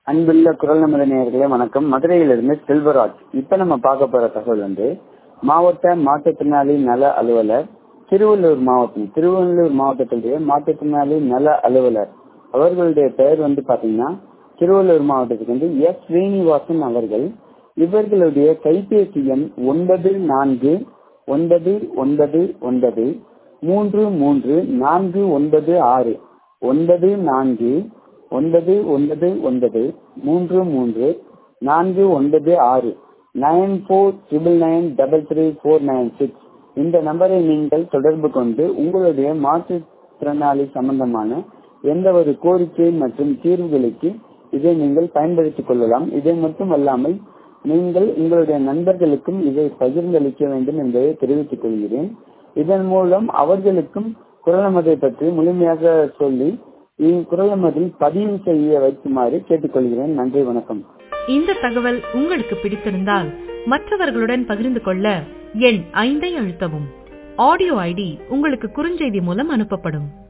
அன்புள்ள குரல் நமது நேயர்களே வணக்கம் மதுரையிலிருந்து செல்வராஜ் இப்ப நம்ம பார்க்க போற தகவல் வந்து மாவட்ட மாற்றுத்திறனாளி நல அலுவலர் திருவள்ளூர் மாவட்டம் திருவள்ளூர் மாவட்டத்திலுடைய மாற்றுத்திறனாளி நல அலுவலர் அவர்களுடைய பெயர் வந்து பாத்தீங்கன்னா திருவள்ளூர் மாவட்டத்துக்கு வந்து எஸ் ஸ்ரீனிவாசன் அவர்கள் இவர்களுடைய கைபேசி எண் ஒன்பது நான்கு ஒன்பது ஒன்பது ஒன்பது மூன்று மூன்று நான்கு ஒன்பது ஆறு ஒன்பது நான்கு ஒன்பது ஒன்பது ஒன்பது மூன்று மூன்று நான்கு ஒன்பது ஆறு nine four triple nine double three four nine six இந்த நம்பரை நீங்கள் தொடர்பு கொண்டு உங்களுடைய மாற்றுத்திறனாளி சம்பந்தமான எந்த ஒரு கோரிக்கை மற்றும் தீர்வுகளுக்கு இதை நீங்கள் பயன்படுத்திக் கொள்ளலாம் இதை மட்டும் அல்லாமல் நீங்கள் உங்களுடைய நண்பர்களுக்கும் இதை பகிர்ந்தளிக்க வேண்டும் என்பதை தெரிவித்துக் கொள்கிறேன் இதன் மூலம் அவர்களுக்கும் குரலமதை பற்றி முழுமையாக சொல்லி குரலமதில் பதிவு செய்ய வைக்குமாறு கேட்டுக்கொள்கிறேன் நன்றி வணக்கம் இந்த தகவல் உங்களுக்கு பிடித்திருந்தால் மற்றவர்களுடன் பகிர்ந்து கொள்ள எண் ஐந்தை அழுத்தவும் ஆடியோ ஐடி உங்களுக்கு குறுஞ்செய்தி மூலம் அனுப்பப்படும்